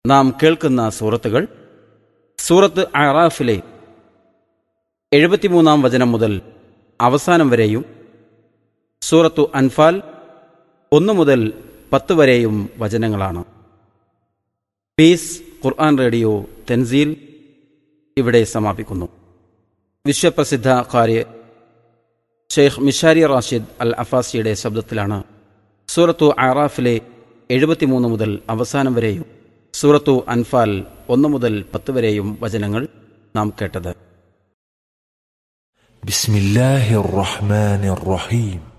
നാം കേൾക്കുന്ന സൂറത്തുകൾ സൂറത്ത് അറാഫിലെ എഴുപത്തിമൂന്നാം വചനം മുതൽ അവസാനം വരെയും സൂറത്തു അൻഫാൽ ഒന്ന് മുതൽ പത്ത് വരെയും വചനങ്ങളാണ് പീസ് ഖുർആൻ റേഡിയോ തെൻസീൽ ഇവിടെ സമാപിക്കുന്നു വിശ്വപ്രസിദ്ധ കാര്യ ഷെയ്ഖ് മിഷാരി റാഷിദ് അൽ അഫാസിയുടെ ശബ്ദത്തിലാണ് സൂറത്തു ആറാഫിലെ എഴുപത്തിമൂന്ന് മുതൽ അവസാനം വരെയും സൂറത്തു അൻഫാൽ ഒന്ന് മുതൽ പത്ത് വരെയും വചനങ്ങൾ നാം കേട്ടത് بسم الله الرحمن الرحيم